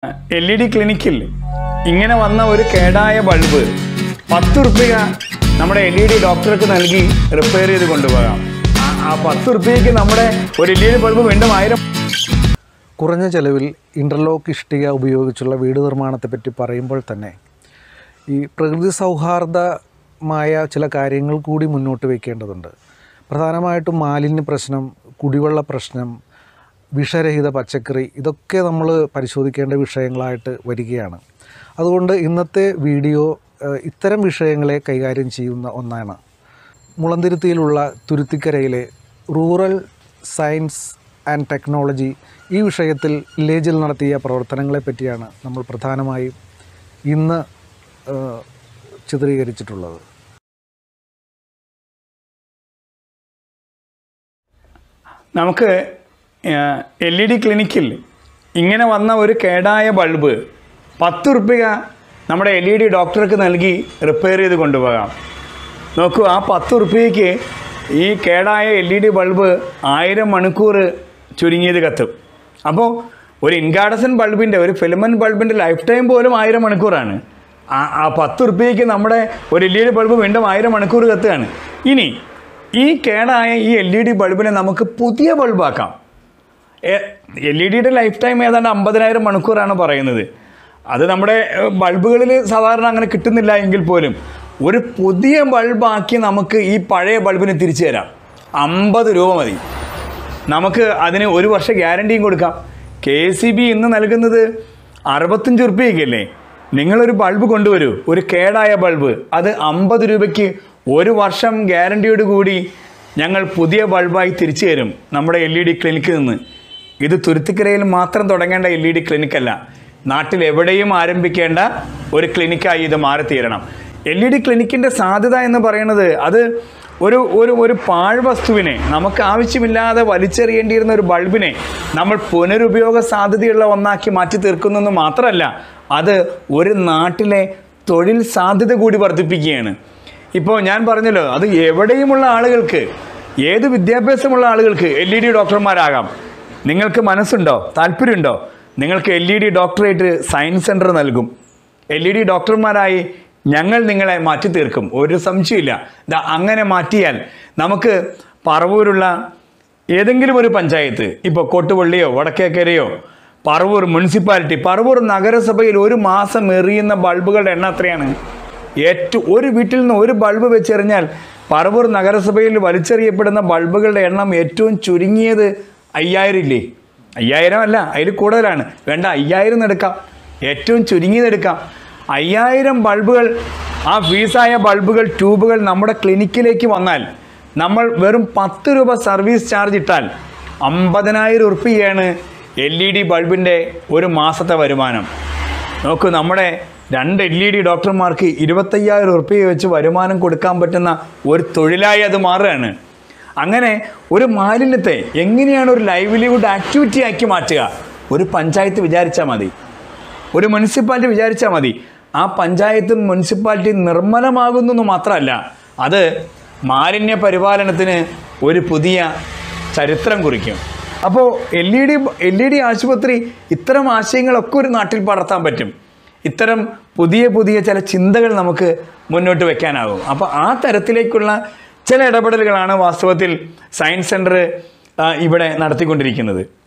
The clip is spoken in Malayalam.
എൽ ഇ ഡി ക്ലിനിക്കിൽ ഇങ്ങനെ വന്ന ഒരു കേടായ ബൾബ് പത്ത് റുപ്യ നമ്മുടെ എൽ ഇ ഡി ഡോക്ടർക്ക് നൽകി റിപ്പയർ ചെയ്ത് കൊണ്ടുപോകാം ആ- ആ പത്ത് റുപ്യക്ക് നമ്മുടെ ഒരു എൽ ഇ ഡി ബൾബ് വീണ്ടും ആയിരം കുറഞ്ഞ ചെലവിൽ ഇൻ്റർലോക്ക് ഇഷ്ടിക ഉപയോഗിച്ചുള്ള വീട് നിർമ്മാണത്തെപ്പറ്റി പറയുമ്പോൾ തന്നെ ഈ പ്രകൃതി സൗഹാർദ്ദമായ ചില കാര്യങ്ങൾ കൂടി മുന്നോട്ട് വയ്ക്കേണ്ടതുണ്ട് പ്രധാനമായിട്ടും മാലിന്യ പ്രശ്നം കുടിവെള്ള പ്രശ്നം വിഷരഹിത പച്ചക്കറി ഇതൊക്കെ നമ്മൾ പരിശോധിക്കേണ്ട വിഷയങ്ങളായിട്ട് വരികയാണ് അതുകൊണ്ട് ഇന്നത്തെ വീഡിയോ ഏഹ്, ഇത്തരം വിഷയങ്ങളെ കൈകാര്യം ചെയ്യുന്ന ഒന്നാണ് മുളന്തിരുത്തിയിലുള്ള തുരുത്തിക്കരയിലെ റൂറൽ സയൻസ് ആൻഡ് ടെക്നോളജി ഈ വിഷയത്തിൽ വില്ലേജിൽ നടത്തിയ പ്രവർത്തനങ്ങളെ പറ്റിയാണ് നമ്മൾ പ്രധാനമായും ഇന്ന് ഏഹ്, ചിത്രീകരിച്ചിട്ടുള്ളത് നമുക്ക് എൽ ഇ ഡി ക്ലിനിക്കിൽ ഇങ്ങനെ വന്ന ഒരു കേടായ ബൾബ് പത്ത് റുപ്യ നമ്മുടെ എൽ ഇ ഡി ഡോക്ടർക്ക് നൽകി റിപ്പയർ ചെയ്ത് കൊണ്ടുപോകാം നോക്കൂ ആ പത്ത് റുപ്യയ്ക്ക് ഈ കേടായ എൽ ഇ ഡി ബൾബ് ആയിരം മണിക്കൂർ ചുരുങ്ങിയത് കത്തും അപ്പോൾ ഒരു ഇൻകാഡസൻ ബൾബിൻ്റെ ഒരു ഫിലമൻ ബൾബിൻ്റെ ലൈഫ് ടൈം പോലും ആയിരം മണിക്കൂറാണ് ആ ആ പത്ത് റുപ്യയ്ക്ക് നമ്മുടെ ഒരു എൽ ഇ ഡി ബൾബ് വീണ്ടും ആയിരം മണിക്കൂർ കത്തുകയാണ് ഇനി ഈ കേടായ ഈ എൽ ഇ ഡി ബൾബിനെ നമുക്ക് പുതിയ ബൾബാക്കാം എൽ ഇ ഡിയുടെ ലൈഫ് ടൈം ഏതാണ്ട് അമ്പതിനായിരം മണിക്കൂറാണ് പറയുന്നത് അത് നമ്മുടെ ഏഹ്, ബൾബുകളിൽ സാധാരണ അങ്ങനെ കിട്ടുന്നില്ല എങ്കിൽ പോലും ഒരു പുതിയ ബൾബാക്കി നമുക്ക് ഈ പഴയ ബൾബിന് തിരിച്ചു തരാം അമ്പത് രൂപ മതി നമുക്ക് അതിന് ഒരു വർഷം ഗ്യാരണ്ടിയും കൊടുക്കാം കെ സി ബി ഇന്ന് നൽകുന്നത് അറുപത്തഞ്ച് റുപ്യയ്ക്കല്ലേ നിങ്ങളൊരു ബൾബ് കൊണ്ടുവരൂ ഒരു കേടായ ബൾബ് അത് അമ്പത് രൂപയ്ക്ക് ഒരു വർഷം ഗ്യാരണ്ടിയോട് കൂടി ഞങ്ങൾ പുതിയ ബൾബായി തിരിച്ചു തരും നമ്മുടെ എൽ ഇ ഡി ക്ലിനിക്കിൽ നിന്ന് ഇത് തുരുത്തിക്കരയിൽ മാത്രം തുടങ്ങേണ്ട എൽ ഇ ഡി ക്ലിനിക്കല്ല നാട്ടിൽ എവിടെയും ആരംഭിക്കേണ്ട ഒരു ക്ലിനിക്കായി ഇത് മാറിത്തീരണം എൽ ഇ ഡി ക്ലിനിക്കിൻ്റെ സാധ്യത എന്ന് പറയുന്നത് അത് ഒരു ഒരു ഒരു പാഴ്വസ്തുവിനെ നമുക്ക് ആവശ്യമില്ലാതെ വലിച്ചെറിയേണ്ടിയിരുന്ന ഒരു ബൾബിനെ നമ്മൾ പുനരുപയോഗ സാധ്യതയുള്ള ഒന്നാക്കി മാറ്റി തീർക്കുന്നെന്ന് മാത്രമല്ല അത് ഒരു നാട്ടിലെ തൊഴിൽ സാധ്യത കൂടി വർദ്ധിപ്പിക്കുകയാണ് ഇപ്പോൾ ഞാൻ പറഞ്ഞല്ലോ അത് എവിടെയുമുള്ള ആളുകൾക്ക് ഏത് വിദ്യാഭ്യാസമുള്ള ആളുകൾക്ക് എൽ ഇ ഡി ഡോക്ടർമാരാകാം നിങ്ങൾക്ക് മനസ്സുണ്ടോ താല്പര്യമുണ്ടോ നിങ്ങൾക്ക് L E D doctorate science centre നൽകും എൽ ഇ ഡി ഡോക്ടർമാരായി ഞങ്ങൾ നിങ്ങളെ മാറ്റി തീർക്കും ഒരു സംശയമില്ല ദാ അങ്ങനെ മാറ്റിയാൽ നമുക്ക് പറവൂരുള്ള ഏതെങ്കിലും ഒരു പഞ്ചായത്ത് ഇപ്പോൾ കോട്ടുപള്ളിയോ വടക്കേക്കരയോ പറവൂർ മുനിസിപ്പാലിറ്റി പറവൂർ നഗരസഭയിൽ ഒരു മാസം എറിയുന്ന ബൾബുകളുടെ എണ്ണം എത്രയാണ് ഏറ്റവും ഒരു വീട്ടിൽ നിന്ന് ഒരു ബൾബ് വെച്ചെറിഞ്ഞാൽ പറവൂർ നഗരസഭയിൽ വലിച്ചെറിയപ്പെടുന്ന ബൾബുകളുടെ എണ്ണം ഏറ്റവും ചുരുങ്ങിയത് അയ്യായിരം ഇല്ലേ അയ്യായിരം അല്ല അതിൽ കൂടുതലാണ് വേണ്ട അയ്യായിരം എന്ന് എടുക്കാം ഏറ്റവും ചുരുങ്ങിയത് എടുക്കാം അയ്യായിരം ബൾബുകൾ ആ ഫീസായ ബൾബുകൾ ട്യൂബുകൾ നമ്മുടെ ക്ലിനിക്കിലേക്ക് വന്നാൽ നമ്മൾ വെറും പത്ത് രൂപ സർവീസ് ചാർജ് ഇട്ടാൽ അമ്പതിനായിരം ഉറുപ്പികയാണ് എൽ ഇ ഡി ബൾബിൻ്റെ ഒരു മാസത്തെ വരുമാനം നോക്കൂ നമ്മുടെ രണ്ട് എൽ ഇ ഡി ഡോക്ടർമാർക്ക് ഇരുപത്തയ്യായിരം ഉറുപ്പിക വെച്ച് വരുമാനം കൊടുക്കാൻ പറ്റുന്ന ഒരു തൊഴിലായി അത് മാറുകയാണ് അങ്ങനെ ഒരു മാലിന്യത്തെ എങ്ങനെയാണ് ഒരു ലൈവ്ലിഹുഡ് ആക്ടിവിറ്റി ആക്കി മാറ്റുക ഒരു പഞ്ചായത്ത് വിചാരിച്ചാൽ മതി ഒരു മുനിസിപ്പാലിറ്റി വിചാരിച്ചാൽ മതി ആ പഞ്ചായത്തും മുനിസിപ്പാലിറ്റി നിർമ്മലമാകുന്നു എന്ന് മാത്രമല്ല അത് മാലിന്യ പരിപാലനത്തിന് ഒരു പുതിയ ചരിത്രം കുറിക്കും അപ്പോൾ L E D L E D ആശുപത്രി ഇത്തരം ആശയങ്ങളൊക്കെ ഒരു നാട്ടിൽ പടർത്താൻ പറ്റും ഇത്തരം പുതിയ പുതിയ ചില ചിന്തകൾ നമുക്ക് മുന്നോട്ട് വെക്കാനാകും അപ്പോൾ ആ തരത്തിലേക്കുള്ള ചില ഇടപെടലുകളാണ് വാസ്തവത്തിൽ സയൻസ് സെൻറ്റർ ഇവിടെ നടത്തിക്കൊണ്ടിരിക്കുന്നത്